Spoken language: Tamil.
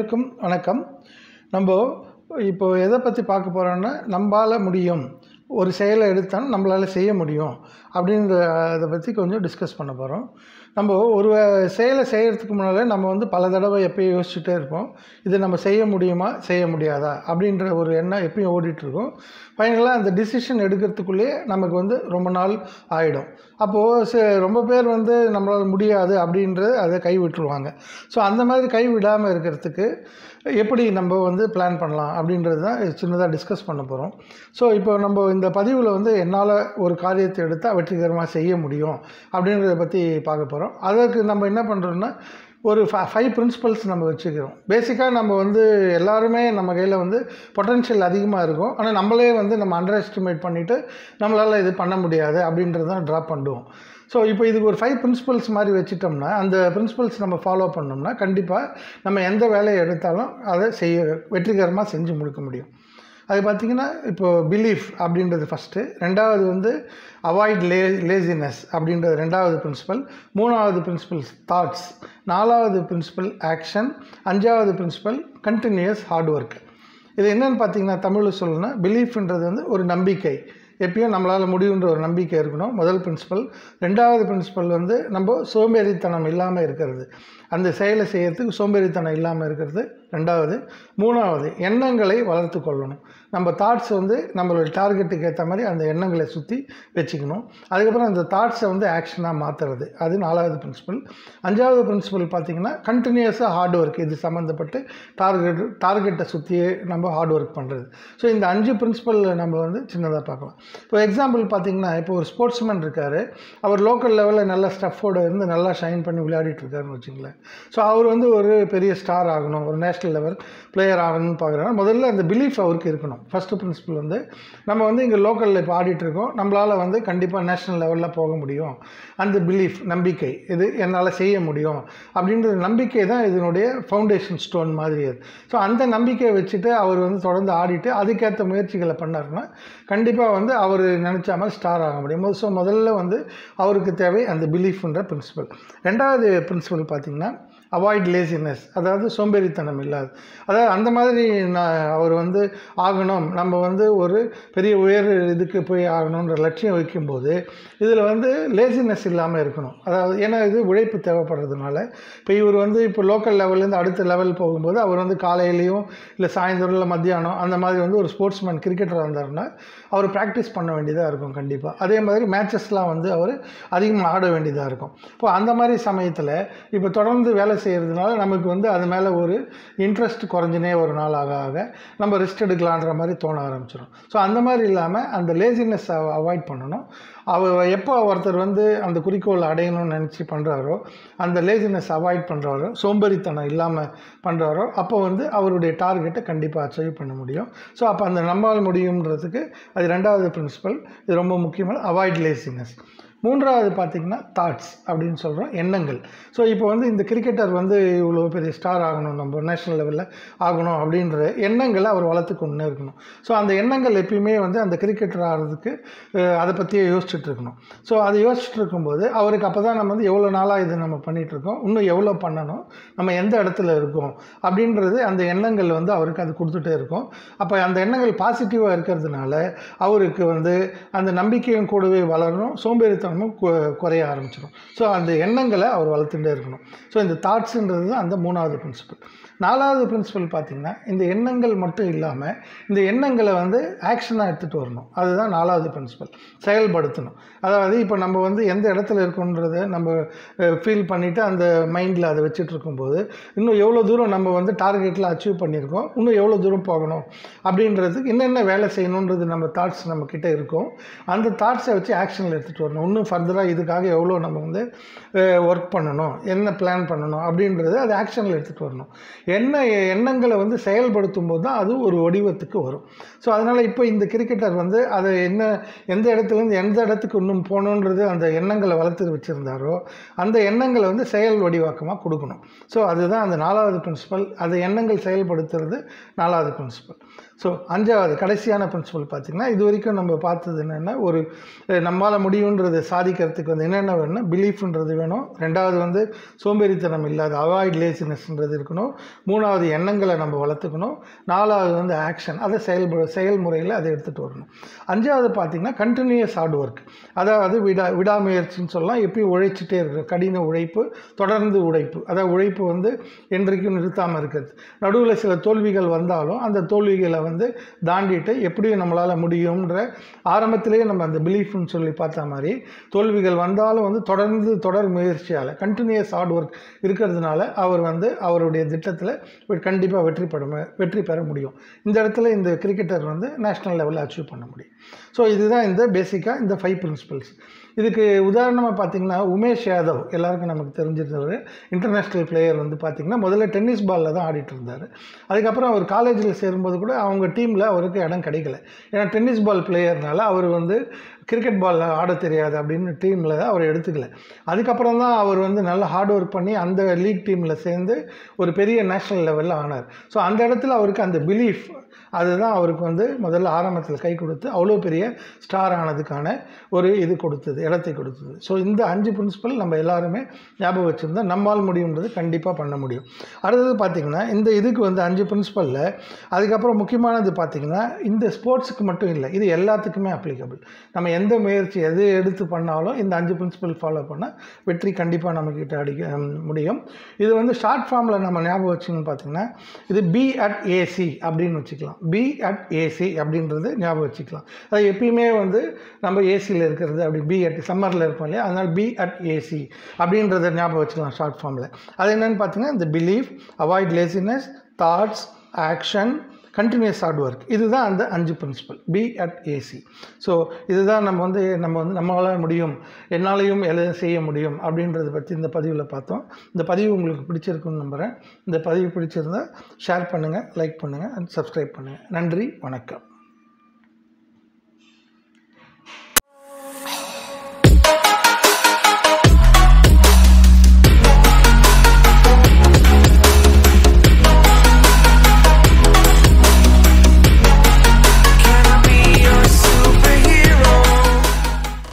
அனைவருக்கும் வணக்கம் நம்ம இப்போ எதை பற்றி பார்க்க போகிறோன்னா நம்மளால் முடியும் ஒரு செயலை எடுத்தால் நம்மளால் செய்ய முடியும் அப்படின்ற அதை பற்றி கொஞ்சம் டிஸ்கஸ் பண்ண போகிறோம் நம்ம ஒரு வே- செயலை செய்கிறதுக்கு முன்னால் நம்ம வந்து பல தடவை எப்பயும் யோசிச்சுட்டே இருப்போம் இது நம்ம செய்ய முடியுமா செய்ய முடியாதா அப்படின்ற ஒரு எண்ணம் எப்பயும் ஓடிட்டுருக்கும் ஃபைனலாக அந்த டிசிஷன் எடுக்கிறதுக்குள்ளேயே நமக்கு வந்து ரொம்ப நாள் ஆகிடும் அப்போது ச ரொம்ப பேர் வந்து நம்மளால் முடியாது அப்படின்றது அதை கைவிட்டுருவாங்க ஸோ அந்த மாதிரி கைவிடாமல் இருக்கிறதுக்கு எப்படி நம்ம வந்து பிளான் பண்ணலாம் அப்படின்றது தான் சின்னதாக டிஸ்கஸ் பண்ண போகிறோம் ஸோ இப்போ நம்ம இந்த பதிவில் வந்து என்னால் ஒரு காரியத்தை எடுத்தால் வெற்றிகரமாக செய்ய முடியும் அப்படின்றத பற்றி பார்க்க போகிறோம் அதற்கு நம்ம என்ன பண்ணுறோம்னா ஒரு ஃபைவ் பிரின்சிபல்ஸ் நம்ம வச்சுக்கிறோம் பேசிக்காக நம்ம வந்து எல்லாருமே நம்ம கையில் வந்து பொட்டன்ஷியல் அதிகமாக இருக்கும் ஆனால் நம்மளே வந்து நம்ம அண்டர் எஸ்டிமேட் பண்ணிவிட்டு நம்மளால் இது பண்ண முடியாது அப்படின்றது தான் ட்ராப் பண்ணுவோம் ஸோ இப்போ இதுக்கு ஒரு ஃபைவ் பிரின்சிபல்ஸ் மாதிரி வச்சுட்டோம்னா அந்த பிரின்சிபல்ஸ் நம்ம ஃபாலோ பண்ணோம்னா கண்டிப்பாக நம்ம எந்த வேலையை எடுத்தாலும் அதை செய்ய வெற்றிகரமாக செஞ்சு முடிக்க முடியும் அது பார்த்திங்கன்னா இப்போ பிலீஃப் அப்படின்றது ஃபஸ்ட்டு ரெண்டாவது வந்து அவாய்ட் லே லேசினஸ் அப்படின்றது ரெண்டாவது பிரின்சிபல் மூணாவது பிரின்சிபல் தாட்ஸ் நாலாவது பிரின்சிபல் ஆக்ஷன் அஞ்சாவது பிரின்சிபல் கண்டினியூஸ் ஹார்ட் ஒர்க் இது என்னன்னு பார்த்தீங்கன்னா தமிழில் சொல்லணும்னா பிலீஃப்ன்றது வந்து ஒரு நம்பிக்கை எப்பயும் நம்மளால் முடியுன்ற ஒரு நம்பிக்கை இருக்கணும் முதல் பிரின்சிபல் ரெண்டாவது பிரின்சிபல் வந்து நம்ம சோம்பேறித்தனம் இல்லாமல் இருக்கிறது அந்த செயலை செய்யறதுக்கு சோம்பேறித்தனம் இல்லாமல் இருக்கிறது ரெண்டாவது மூணாவது எண்ணங்களை வளர்த்து கொள்ளணும் நம்ம தாட்ஸ் வந்து நம்மளோட டார்கெட்டுக்கு ஏற்ற மாதிரி அந்த எண்ணங்களை சுற்றி வச்சுக்கணும் அதுக்கப்புறம் அந்த தாட்ஸை வந்து ஆக்ஷனாக மாற்றுறது அது நாலாவது பிரின்சிபல் அஞ்சாவது பிரின்சிபல் பார்த்திங்கன்னா கண்டினியூஸாக ஹார்ட் ஒர்க் இது சம்மந்தப்பட்டு டார்கெட் டார்கெட்டை சுற்றியே நம்ம ஹார்ட் ஒர்க் பண்ணுறது ஸோ இந்த அஞ்சு பிரின்சிபல் நம்ம வந்து சின்னதாக பார்க்கலாம் இப்போ எக்ஸாம்பிள் பார்த்தீங்கன்னா இப்போ ஒரு ஸ்போர்ட்ஸ்மேன் இருக்கார் அவர் லோக்கல் லெவலில் நல்ல ஸ்டஃபோடு இருந்து நல்லா ஷைன் பண்ணி விளையாடிட்டு இருக்காருன்னு வச்சுங்களேன் ஸோ அவர் வந்து ஒரு பெரிய ஸ்டார் ஆகணும் ஒரு நேஷ்னல் லெவல் பிளேயர் ஆகணும்னு பார்க்குறாங்க முதல்ல அந்த பிலீஃப் அவருக்கு இருக்கணும் ஃபஸ்ட்டு பிரின்சிபல் வந்து நம்ம வந்து இங்கே லோக்கலில் இப்போ ஆடிட்டு இருக்கோம் நம்மளால் வந்து கண்டிப்பாக நேஷ்னல் லெவலில் போக முடியும் அந்த பிலீஃப் நம்பிக்கை இது என்னால் செய்ய முடியும் அப்படின்ற நம்பிக்கை தான் இதனுடைய ஃபவுண்டேஷன் ஸ்டோன் மாதிரி அது ஸோ அந்த நம்பிக்கையை வச்சுட்டு அவர் வந்து தொடர்ந்து ஆடிட்டு அதுக்கேற்ற முயற்சிகளை பண்ணாருன்னா கண்டிப்பாக வந்து அவர் நினச்ச மாதிரி ஸ்டார் ஆக முடியும் ஸோ முதல்ல வந்து அவருக்கு தேவை அந்த பிலீஃப்ன்ற பிரின்சிபல் ரெண்டாவது பிரின்சிபல் பார்த்திங்கன்னா அவாய்ட் லேசினஸ் அதாவது சோம்பேறித்தனம் இல்லாது அதாவது அந்த மாதிரி நான் அவர் வந்து ஆகணும் நம்ம வந்து ஒரு பெரிய உயர் இதுக்கு போய் ஆகணுன்ற லட்சியம் வைக்கும்போது இதில் வந்து லேசினஸ் இல்லாமல் இருக்கணும் அதாவது ஏன்னா இது உழைப்பு தேவைப்படுறதுனால இப்போ இவர் வந்து இப்போ லோக்கல் லெவல்லேருந்து அடுத்த லெவல் போகும்போது அவர் வந்து காலையிலையும் இல்லை சாயந்தரம் இல்லை மத்தியானம் அந்த மாதிரி வந்து ஒரு ஸ்போர்ட்ஸ்மேன் கிரிக்கெட்டராக இருந்தாருன்னா அவர் ப்ராக்டிஸ் பண்ண வேண்டியதாக இருக்கும் கண்டிப்பாக அதே மாதிரி மேட்சஸ்லாம் வந்து அவர் அதிகமாக ஆட வேண்டியதாக இருக்கும் இப்போ அந்த மாதிரி சமயத்தில் இப்போ தொடர்ந்து வேலை செய்கிறதுனால நமக்கு வந்து அது மேலே ஒரு இன்ட்ரெஸ்ட் குறைஞ்சினே ஒரு நாள் ஆக ஆக நம்ம ரெஸ்ட் எடுக்கலான்ற மாதிரி தோண ஆரம்பிச்சிடும் ஸோ அந்த மாதிரி இல்லாமல் அந்த லேசினஸ் அவாய்ட் பண்ணணும் அவர் எப்போ ஒருத்தர் வந்து அந்த குறிக்கோள் அடையணும்னு நினச்சி பண்ணுறாரோ அந்த லேசினஸ் அவாய்ட் பண்ணுறாரோ சோம்பேறித்தனம் இல்லாமல் பண்ணுறாரோ அப்போ வந்து அவருடைய டார்கெட்டை கண்டிப்பாக அச்சீவ் பண்ண முடியும் ஸோ அப்போ அந்த நம்மால் முடியுன்றதுக்கு அது ரெண்டாவது பிரின்சிபல் இது ரொம்ப முக்கியமான அவாய்ட் லேசினஸ் மூன்றாவது பார்த்திங்கன்னா தாட்ஸ் அப்படின்னு சொல்கிறோம் எண்ணங்கள் ஸோ இப்போ வந்து இந்த கிரிக்கெட்டர் வந்து இவ்வளோ பெரிய ஸ்டார் ஆகணும் நம்ம நேஷ்னல் லெவலில் ஆகணும் அப்படின்ற எண்ணங்களை அவர் வளர்த்து கொண்டு இருக்கணும் ஸோ அந்த எண்ணங்கள் எப்பயுமே வந்து அந்த கிரிக்கெட்டர் ஆகிறதுக்கு அஹ், அதை பற்றியே யோசிச்சுட்டு இருக்கணும் ஸோ அதை யோசிச்சுட்டு இருக்கும்போது அவருக்கு அப்போ தான் நம்ம வந்து எவ்வளோ நாளாக இது நம்ம பண்ணிகிட்டு இருக்கோம் இன்னும் எவ்வளோ பண்ணணும் நம்ம எந்த இடத்துல இருக்கோம் அப்படின்றது அந்த எண்ணங்கள் வந்து அவருக்கு அது கொடுத்துட்டே இருக்கும் அப்போ அந்த எண்ணங்கள் பாசிட்டிவாக இருக்கிறதுனால அவருக்கு வந்து அந்த நம்பிக்கையும் கூடவே வளரணும் சோம்பேறித்தனமும் கு- குறைய ஆரம்பிச்சிடும் ஸோ அந்த எண்ணங்களை அவர் வளர்த்துட்டே இருக்கணும் ஸோ இந்த தாட்ஸுன்றது தான் அந்த மூணாவது பிரின்சிபல் நாலாவது பிரின்சிபல் பார்த்திங்கன்னா இந்த எண்ணங்கள் மட்டும் இல்லாமல் இந்த எண்ணங்களை வந்து ஆக்ஷனாக எடுத்துகிட்டு வரணும் அதுதான் நாலாவது பிரின்சிபல் செயல்படுத்தணும் அதாவது இப்போ நம்ம வந்து எந்த இடத்துல இருக்கோன்றதை நம்ம ஃபீல் பண்ணிவிட்டு அந்த மைண்டில் அதை வச்சுட்டு இருக்கும்போது இன்னும் எவ்வளோ தூரம் நம்ம வந்து டார்கெட்டில் அச்சீவ் பண்ணியிருக்கோம் இன்னும் எவ்வளோ தூரம் போகணும் அப்படின்றதுக்கு என்னென்ன வேலை செய்யணுன்றது நம்ம தாட்ஸ் நம்ம கிட்ட இருக்கும் அந்த தாட்ஸை வச்சு ஆக்ஷனில் எடுத்துகிட்டு வரணும் இன்னும் ஃபர்தராக இதுக்காக எவ்வளோ நம்ம வந்து ஒர்க் பண்ணணும் என்ன பிளான் பண்ணணும் அப்படின்றது அது ஆக்ஷனில் எடுத்துகிட்டு வரணும் என்ன எண்ணங்களை வந்து செயல்படுத்தும் போது தான் அது ஒரு வடிவத்துக்கு வரும் ஸோ அதனால் இப்போ இந்த கிரிக்கெட்டர் வந்து அதை என்ன எந்த இடத்துலேருந்து எந்த இடத்துக்கு இன்னும் போகணுன்றது அந்த எண்ணங்களை வளர்த்து வச்சுருந்தாரோ அந்த எண்ணங்களை வந்து செயல் வடிவாக்கமாக கொடுக்கணும் ஸோ அதுதான் அந்த நாலாவது பிரின்சிபல் அந்த எண்ணங்கள் செயல்படுத்துறது நாலாவது பிரின்சிபல் ஸோ அஞ்சாவது கடைசியான பிரின்சிபல் பார்த்திங்கன்னா இது வரைக்கும் நம்ம பார்த்தது என்னென்னா ஒரு அஹ், நம்மால் முடியுன்றதை சாதிக்கிறதுக்கு வந்து என்னென்ன வேணும்னா பிலீஃப்ன்றது வேணும் ரெண்டாவது வந்து சோம்பேறித்தனம் இல்லாத அவாய்ட் லேசினஸ்ன்றது இருக்கணும் மூணாவது எண்ணங்களை நம்ம வளர்த்துக்கணும் நாலாவது வந்து ஆக்ஷன் அதை செயல்பு செயல்முறையில் அதை எடுத்துகிட்டு வரணும் அஞ்சாவது பார்த்திங்கன்னா கண்டினியூஸ் ஹார்ட் ஒர்க் அதாவது விடா விடாமுயற்சின்னு சொல்லலாம் எப்பயும் உழைச்சிட்டே இருக்கிற கடின உழைப்பு தொடர்ந்து உழைப்பு அதாவது உழைப்பு வந்து என்றைக்கும் நிறுத்தாமல் இருக்கிறது நடுவில் சில தோல்விகள் வந்தாலும் அந்த தோல்விகளை வந்து தாண்டிட்டு எப்படியும் நம்மளால் முடியுன்ற ஆரம்பத்திலேயே நம்ம அந்த பிலீஃப்னு சொல்லி பார்த்த மாதிரி தோல்விகள் வந்தாலும் வந்து தொடர்ந்து தொடர் முயற்சியால் கண்டினியூஸ் ஹார்ட் ஒர்க் இருக்கிறதுனால அவர் வந்து அவருடைய திட்டத்தில் கண்டிப்பாக வெற்றி பெற வெற்றி பெற முடியும் இந்த இடத்துல இந்த கிரிக்கெட்டர் வந்து நேஷ்னல் லெவலில் அச்சீவ் பண்ண முடியும் ஸோ இதுதான் இந்த பேசிக்காக இந்த ஃபைவ் பிரின்சிபல்ஸ் இதுக்கு உதாரணமாக பார்த்தீங்கன்னா உமேஷ் யாதவ் எல்லாருக்கும் நமக்கு தெரிஞ்சிருந்தவர் இன்டர்நேஷ்னல் பிளேயர் வந்து பார்த்திங்கன்னா முதல்ல டென்னிஸ் பாலில் தான் ஆடிட்டு இருந்தார் அதுக்கப்புறம் அவர் காலேஜில் சேரும்போது கூட அவங்க டீமில் அவருக்கு இடம் கிடைக்கல ஏன்னா டென்னிஸ் பால் பிளேயர்னால அவர் வந்து கிரிக்கெட் பாலில் ஆட தெரியாது அப்படின்னு டீமில் அவர் எடுத்துக்கல அதுக்கப்புறம் தான் அவர் வந்து நல்ல ஹார்ட் ஒர்க் பண்ணி அந்த லீக் டீமில் சேர்ந்து ஒரு பெரிய நேஷ்னல் லெவலில் ஆனார் ஸோ அந்த இடத்துல அவருக்கு அந்த பிலீஃப் அதுதான் அவருக்கு வந்து முதல்ல ஆரம்பத்தில் கை கொடுத்து அவ்வளோ பெரிய ஸ்டார் ஆனதுக்கான ஒரு இது கொடுத்தது இடத்தை கொடுத்தது ஸோ இந்த அஞ்சு பிரின்சிபல் நம்ம எல்லாருமே ஞாபகம் வச்சுருந்தா நம்மால் முடியுன்றது கண்டிப்பாக பண்ண முடியும் அடுத்தது பார்த்திங்கன்னா இந்த இதுக்கு வந்து அஞ்சு பிரின்சிபலில் அதுக்கப்புறம் முக்கியமானது பார்த்திங்கன்னா இந்த ஸ்போர்ட்ஸுக்கு மட்டும் இல்லை இது எல்லாத்துக்குமே அப்ளிகபிள் நம்ம எந்த முயற்சி எது எடுத்து பண்ணாலும் இந்த அஞ்சு பிரின்சிபல் ஃபாலோ பண்ணால் வெற்றி கண்டிப்பாக நம்மக்கிட்ட அடிக்க ஹம், முடியும் இது வந்து ஷார்ட் ஃபார்மில் நம்ம ஞாபகம் வச்சுன்னு பார்த்திங்கன்னா இது பி அட் ஏசி அப்படின்னு வச்சுக்கலாம் பி அட் ஏசி அப்படின்றது ஞாபகம் வச்சுக்கலாம் அது எப்பயுமே வந்து நம்ம ஏசியில் இருக்கிறது அப்படி பி அட் சம்மரில் இருப்போம் இல்லையா அதனால் பி அட் ஏசி அப்படின்றத ஞாபகம் வச்சுக்கலாம் ஷார்ட் ஃபார்மில் அது என்னென்னு பார்த்தீங்கன்னா இந்த belief avoid laziness thoughts action continuous hard work இதுதான் அந்த அஞ்சு principle B A T A C so இதுதான் நம்ம வந்து நம்ம வந்து நம்மளால் முடியும் என்னாலையும் எல்லாம் செய்ய முடியும் அப்படின்றத பற்றி இந்த பதிவில் பார்த்தோம் இந்த பதிவு உங்களுக்கு பிடிச்சிருக்குன்னு நம்புகிறேன் இந்த பதிவு பிடிச்சிருந்தா ஷேர் பண்ணுங்கள் லைக் பண்ணுங்கள் அண்ட் சப்ஸ்கிரைப் பண்ணுங்கள் நன்றி வணக்கம்